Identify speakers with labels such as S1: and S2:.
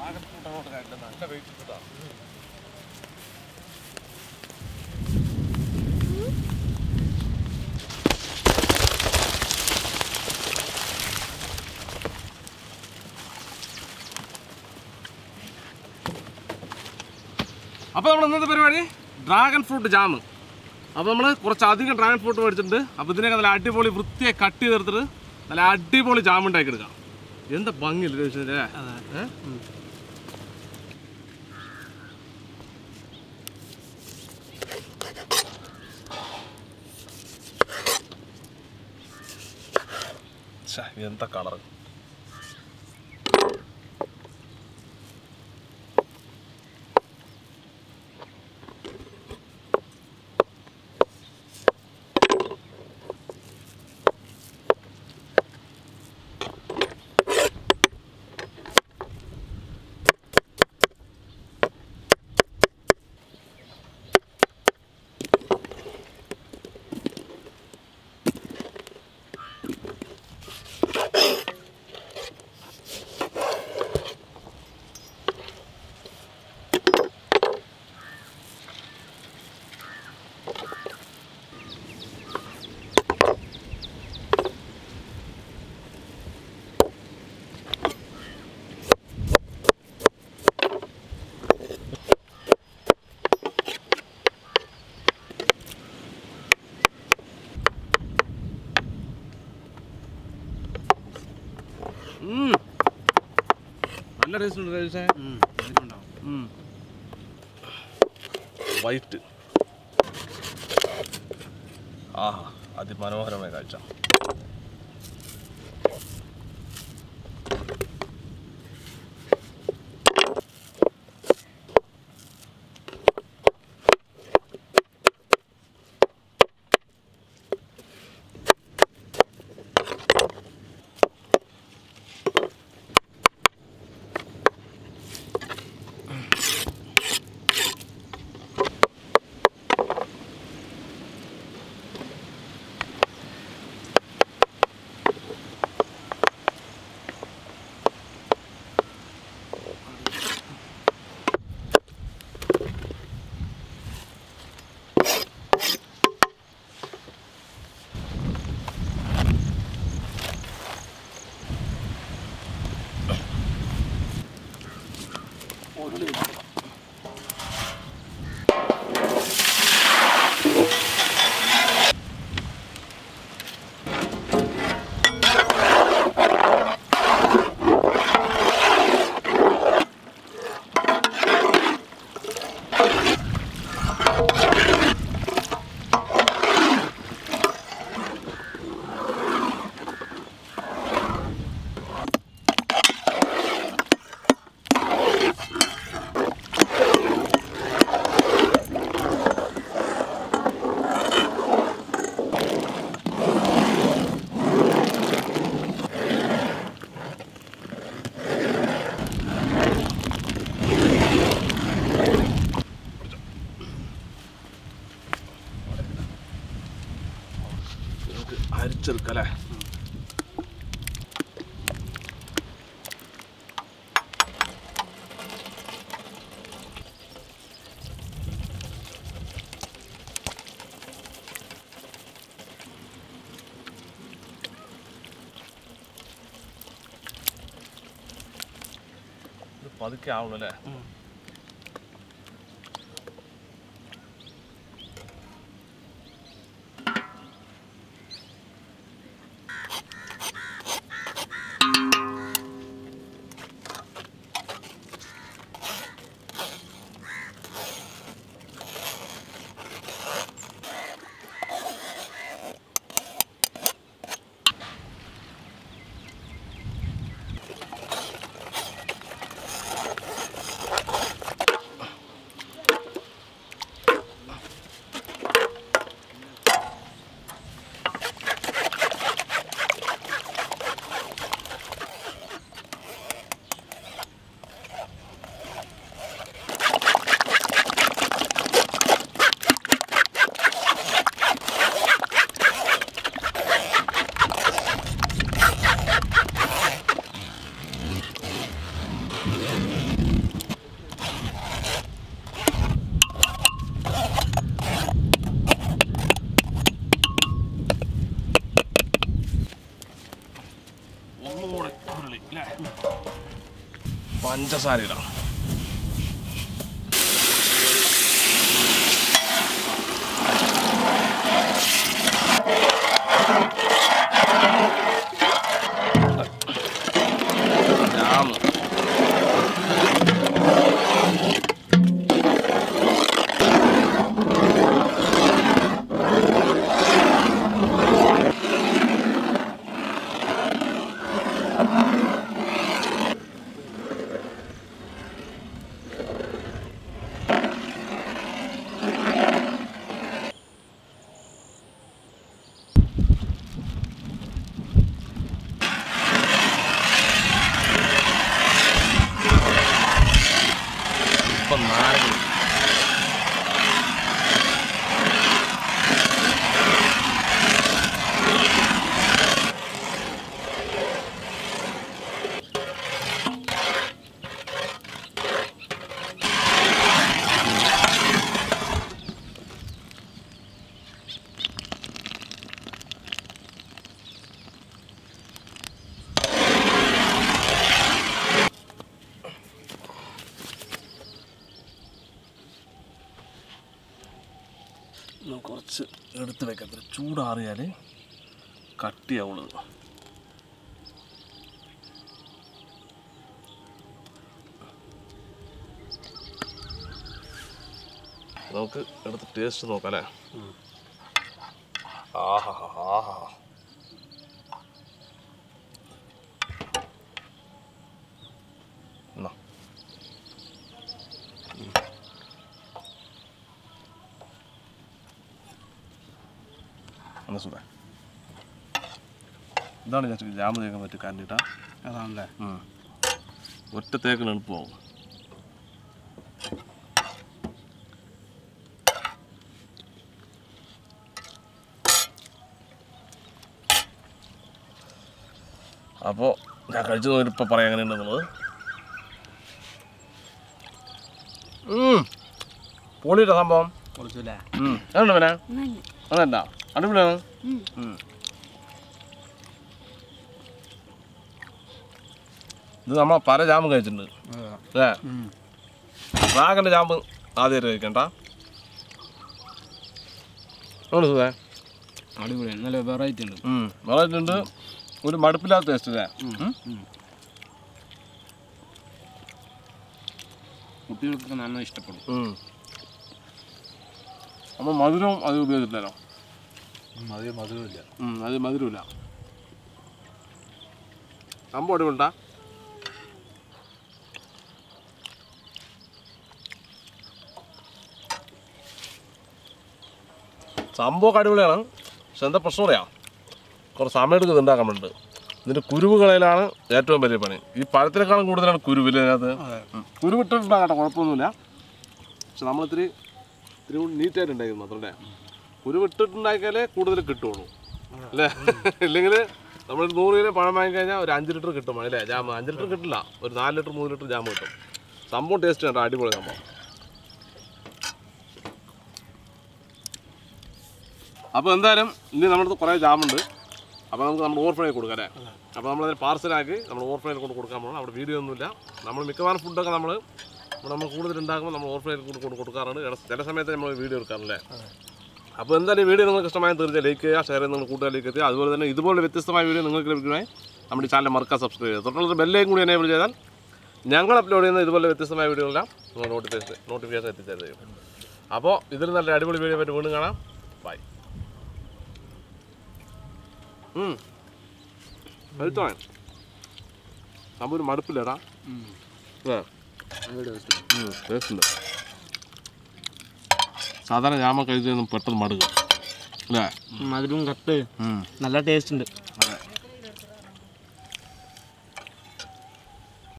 S1: Dragon fruit അങ്ങോട്ട് കയറ്റില്ല നല്ല wait ഫ്രൂട്ടാണ് അപ്പോൾ നമ്മൾ ഇന്നത്തെ പരിപാടി ഡ്രാഗൺ ഫ്രൂട്ട് ജാം അപ്പോൾ നമ്മൾ കുറച്ച് അധികം ഡ്രാഗൺ ഫ്രൂട്ട് മേടിച്ചിട്ടുണ്ട് അപ്പോൾ ഇതിനൊക്കെ നല്ല അടിപൊളി വൃത്തിയായി കട്ട് ചെയ്തെടുത്തിട്ട് നല്ല അടിപൊളി ജാം ഉണ്ടാക്കി എടുക്കാം എന്താ ഭംഗിയില്ലേ ചോദിച്ചല്ലേ ഏ? ഛെ, എന്താ കളർ ഉം. നല്ല ടേസ്റ്റ് ഉണ്ട് കഴിച്ചേ വൈറ്റ് ആഹാ അതിമനോഹരമായ കാഴ്ച നമുക്ക് അരിച്ചെടുക്കാം അല്ലേ ഇത് പതുക്കെ ആവുള്ളൂ അല്ലേ ഒന്നുകൂടെ ഉരുളി അല്ലേ പഞ്ചസാര ഇടാം ജാമ് ഇപ്പം നാരങ്ങ നമുക്ക് കുറച്ച് എടുത്ത് വെക്കത്തില്ല ചൂടാറിയാൽ കട്ടിയാവുള്ളത് നമുക്ക് എടുത്ത് ടേസ്റ്റ് നോക്കാം അല്ലേ ആഹാ ആഹാ എന്നാ എന്നാ സുഖം ഇതാണ് ഞാൻ ജാമ് തേക്കാൻ പറ്റും കണ്ടിട്ടാ
S2: അതാണല്ലേ
S1: ഒറ്റ തേക്കിന് എളുപ്പമാവും അപ്പോൾ ഞാൻ കഴിച്ചു നോക്കിയിട്ട് ഇപ്പം പറയാം എങ്ങനെയുണ്ടെന്നുള്ളത് പൊളിയിട്ട സംഭവം
S2: കുറച്ചല്ലേ
S1: അതുണ്ട് പിന്നെ അതല്ല അടിപൊളിയാണ് ഉം. ഇത് നമ്മൾ പല ജാമും കഴിച്ചിട്ടുണ്ട് അല്ലേ ഡ്രാഗൻ്റെ ജാമ്പ് ആദ്യമായിട്ട് കഴിക്കണ്ട ആണ് സുഖേ
S2: അടിപൊളിയാണ് നല്ല വെറൈറ്റി ഉണ്ട്
S1: വളർന്നിട്ടുണ്ട് ഒരു മടുപ്പില്ലാത്ത ടേസ്റ്റ് അല്ലേ ഉം?
S2: കുട്ടികൾക്കൊക്കെ നന്നായി ഇഷ്ടപ്പെടും
S1: ഉം. നമ്മൾ മധുരവും അത് ഉപയോഗിച്ചിട്ടില്ലല്ലോ
S2: അധികം മധുരമില്ല
S1: ഉം, അത് മധുരമില്ല സംഭവം അടിപൊളിണ്ടാ സംഭവം അടിപൊളിയാണ് പക്ഷെ എന്താ പ്രശ്നം പറയാം കുറച്ച് സമയം എടുക്കുന്നത് ഉണ്ടാക്കാൻ വേണ്ടിട്ട് ഇതിൻ്റെ കുരുവുകളയിലാണ് ഏറ്റവും വലിയ പണി ഈ പഴത്തിനേക്കാളും കൂടുതലാണ് കുരുവില്ല അതിനകത്ത് ഉം. കുരുവിട്ടിട്ടുണ്ടാകട്ടെ കുഴപ്പമൊന്നുമില്ല പക്ഷെ നമ്മളിത്തിരി ഇത്തിരി കൂടി നീറ്റായിട്ട് ഉണ്ടായിരുന്നു മാത്രമല്ലേ കുരുവിട്ടിട്ടുണ്ടാക്കിയാലേ കൂടുതൽ കിട്ടുള്ളൂ അല്ലേ ഇല്ലെങ്കിൽ നമ്മൾ നൂറ് കിലോ പഴം വാങ്ങിക്കഴിഞ്ഞാൽ ഒരു അഞ്ച് ലിറ്റർ കിട്ടും അല്ലേ ജാം അഞ്ച് ലിറ്റർ കിട്ടില്ല ഒരു നാല് ലിറ്റർ മൂന്ന് ലിറ്റർ ജാം കിട്ടും സംഭവം ടേസ്റ്റ് കണ്ടോ അടിപൊളി സംഭവം അപ്പോൾ എന്തായാലും ഇനി നമ്മുടെ അടുത്ത് കുറേ ജാമുണ്ട് അപ്പോൾ നമുക്ക് നമ്മുടെ ഓർഫണേജ് കൊടുക്കാം അല്ലേ അപ്പോൾ നമ്മളതിന് പാർസലാക്കി നമ്മൾ ഓർഫണേജിൽ കൊണ്ട് കൊടുക്കാൻ പോകണം അവിടെ വീഡിയോ ഒന്നുമില്ല നമ്മൾ മിക്കവാറും ഫുഡൊക്കെ നമ്മൾ ഇവിടെ നമ്മൾ കൂടുതൽ ഉണ്ടാക്കുമ്പോൾ നമ്മൾ ഓർഫണേജിൽ കൊണ്ട് കൊണ്ട് കൊടുക്കാറുണ്ട് ഇട- ചില സമയത്ത് നമ്മൾ വീഡിയോ എടുക്കാറില്ലേ അപ്പോൾ എന്തായാലും ഈ വീഡിയോ നിങ്ങൾക്ക് ഇഷ്ടമായ തീർച്ചയായും ലൈക്ക് ചെയ്യുക ഷെയർ ചെയ്യുക നിങ്ങൾ കൂട്ടുകാരിലേക്ക് എത്തുക അതുപോലെ തന്നെ ഇതുപോലെ വ്യത്യസ്തമായ വീഡിയോ നിങ്ങൾക്ക് ലഭിക്കുന്നതായി നമ്മുടെ ഈ ചാനൽ മറക്കാൻ സബ്സ്ക്രൈബ് ചെയ്യുക തൊട്ടുള്ള ബെല്ലേയും കൂടി എനേബിൾ ചെയ്താൽ ഞങ്ങൾ അപ്ലോഡ് ചെയ്യുന്ന ഇതുപോലെ വ്യത്യസ്തമായ വീഡിയോകളെല്ലാം നിങ്ങൾ നോട്ടിഫിക്കേഷൻ നോട്ടിഫിക്കേഷൻ എത്തിച്ചേരും അപ്പോൾ ഇതിൽ നല്ല അടിപൊളി വീഡിയോ പറ്റി വീണ്ടും കാണാം ബൈ കഴിച്ചോ സംഭവം ഒരു മടുപ്പില്ലടാ ടേസ്റ്റ് ഉണ്ട് സാധാരണ ജാമ കഴിച്ചു പെട്ടെന്ന് മടുക്കും അല്ലേ
S2: മധുരവും കട്ട് നല്ല ടേസ്റ്റ് ഉണ്ട്
S1: അതെ